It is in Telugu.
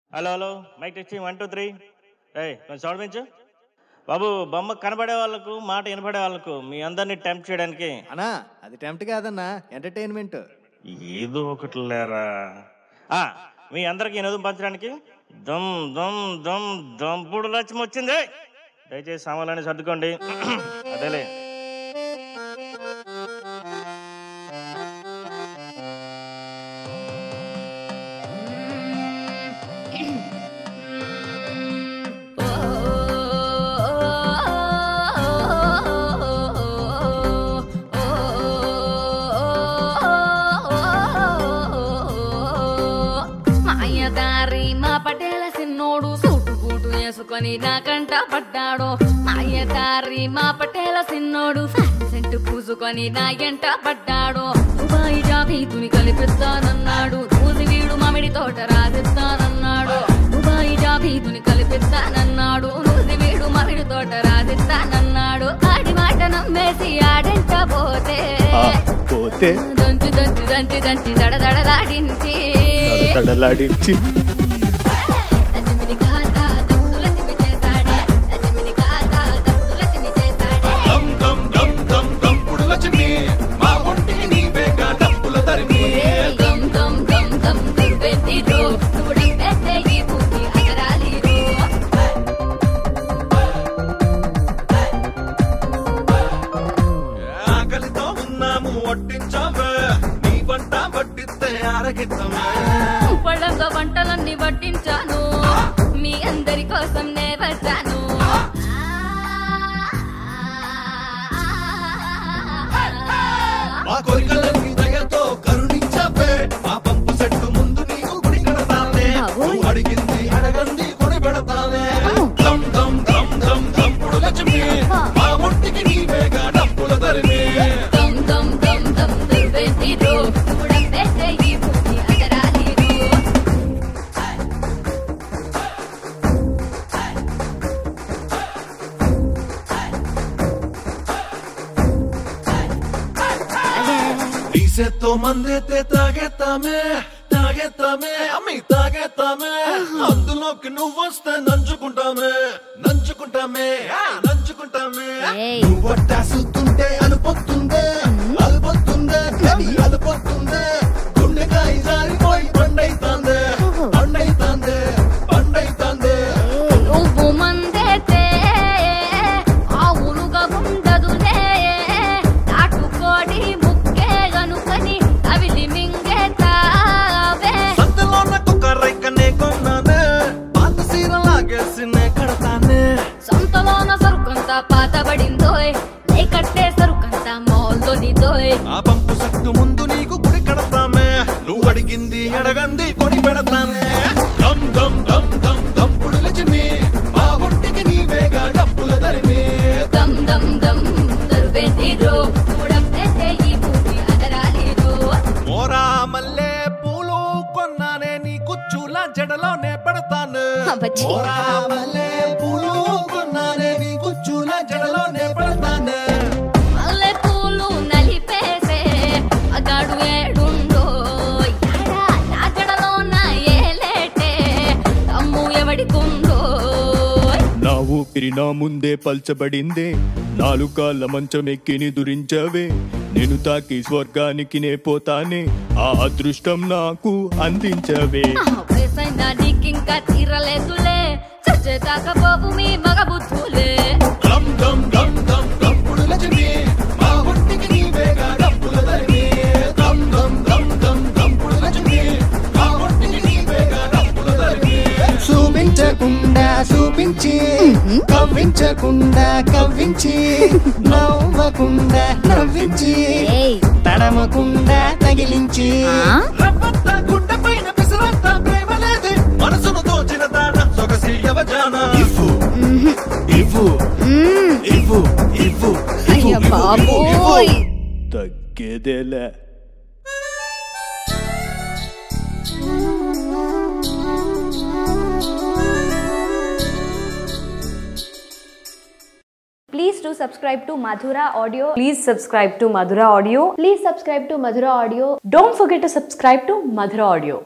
Hello hello mic testing one two three ఏయ్ కొంచెం సౌండ్ పెంచు బాబు బొమ్మ కనబడే వాళ్ళకు మాట వినపడే వాళ్ళకు మీ అందరినీ టెంప్ట్ చేయడానికి అన్నా అది టెంప్ట్ కాదన్నా ఎంటర్టైన్మెంట్ ఏదో ఒకటి లేరా ఆ, మీ అందరికి వినోదం పంచడానికి దమ్ దమ్ దమ్ దంపుడు లక్ష్యం వచ్చింది దయచేసి సామాన్లన్నీ సర్దుకోండి అదేలే మాయదారి మా పటేల సిన్నోడు సూటు బూటు వేసుకొని నాకంట పడ్డాడు మాయదారి మా పటేల సిన్నోడు సెంటు పూసుకొని నా ఎంట పడ్డాడు దుబాయి జాబీతుని కలిపిస్తానన్నాడు చూసి వీడు మామిడి తోట రాసిస్తానన్నాడు దుబాయి జాబీతుని కలిపిస్తానన్నాడు చూసి వీడు మామిడి తోట రాసిస్తానన్నాడు ఆడి మాట నమ్మేసి ఆడంట పోతే పోతే దంచి దంచి దంచి దంచి దడదడలాడించి తడలాడించి లక్ష్మిని కాదా దత్తుల తిమి చేశాడే లక్ష్మిని కాదా దత్తుల తిమి చేశాడే దమ్ దమ్ దమ్ దమ్ దంపుడు లక్ష్మి మా ఒంటికి నీవేగా డప్పుల తరిమి దమ్ దమ్ దమ్ దమ్ దివ్వెత్తిరో చూడం పెద్ద ఈ భూమి అగరాలిరో ఆకలితో ఉన్నాము వడ్డించావే నీ వంట వడ్డిస్తే ఆరగిద్దమే పళ్ళంగా వంటలన్నీ వడ్డించాను మీ అందరి కోసం నే వచ్చాను మా కోరికలన్నీ దయతో కరుణించావే మా పంపు చెట్టు ముందు నీకు గుడి కడతానే బాబోయ్. నువ్వు అడిగింది అడగంది కొని పెడతానే దమ్ దమ్ దమ్ దమ్ దంపుడు లక్ష్మి మా ఒంటికి నీవేగా డప్పుల తరిమి దమ్ దమ్ దమ్ దమ్ దివ్వెత్తిరో చూడం పెద్ద ఈ భూమి అగరాలిరో తీసేతో మందేతే తాగేతామే తాగేతామే అమ్మి తాగేతామే అందులోకి నువ్వు వస్తే నంచుకుంటామే నంచుకుంటామే ఆ, నంచుకుంటామే ఏయ్. నువ్వు వట్టాసుతుంటే అలుపొత్తుందే అలుపొత్తుందే అది అలుపొత్తుందే గుండెకాయ జారిపోయి పండైతాందే పండైతాందే పండైతాందే నువ్వు మందేతే ఆవులుగా ఉండదులే నాటుకోడి ముక్కే గనుకని కవిలి మింగేతావే సంతలోన కుక్క రైకనే కొన్నానే పాత సీర లాగేసినే కడతానే సొంతలోన సరుకంతా పాతబడిందోయ్ నే కట్టే సరుకంతా మోల్దొనిదోయ్ ఆ పంపు సట్టు ముందు నీకు గుడి కడతామే నువ్వు అడిగింది అడగంది కొని పెడతానే దమ్ దమ్ దమ్ దమ్ దంపుడు లక్ష్మి మా ఒంటికి నీవేగా డప్పుల తరిమి దమ్ దమ్ దమ్ దరువెందిరో చూడప్తే ఈ భూమి అదరాలిరో మోరా మల్లె పూలు కొన్నానే నీ కుచ్చుల జడలోనే పెడతాను అబ్బచ్చి. మోరా మల్లె పూలు కొన్నానే నీ కుచ్చుల జడలోనే పెడతాను మల్లె పూలు నలిపేసే అగాడు ఏడుండో యాడా నా జడలోన ఏలేటే తమ్ము ఎవడికుందో నా ఊపిరి నా ముందే పల్చబడిందే నాలుగు కాళ్ళ మంచం ఎక్కిని దురించవే నేను తాకి స్వర్గానికి నే పోతానే ఆ అదృష్టం నాకు అందించవే వయసైనా నీకింకా తీరలేదులే చచ్చేదాకా బాబు మీ మగ బుద్ధులే దమ్ దమ్ దమ్ దమ్ దంపుడు లక్ష్మి మా ఒంటికి నీవేగా డప్పుల తరిమి దమ్ దమ్ దమ్ దమ్ దంపుడు లక్ష్మి మా ఒంటికి నీవేగా డప్పుల తరిమి చూపించకుండా చూపించి కవ్వించకుండా కవ్వించి నవ్వకుండా నవ్వించి తడమకుండా తగిలించి రవ్వంత గుండె పైన పిసరంత ప్రేమ లేదే మనసును దోచిన దాన సొగసి యవజాన ఇవ్వు ఇవ్వు ఇవ్వు ఇవ్వు అయ్య బాబోయ్ తగ్గేదేలే Please do subscribe to Madhura Audio. Please subscribe to Madhura Audio. Please subscribe to Madhura Audio. Don't forget to subscribe to Madhura Audio.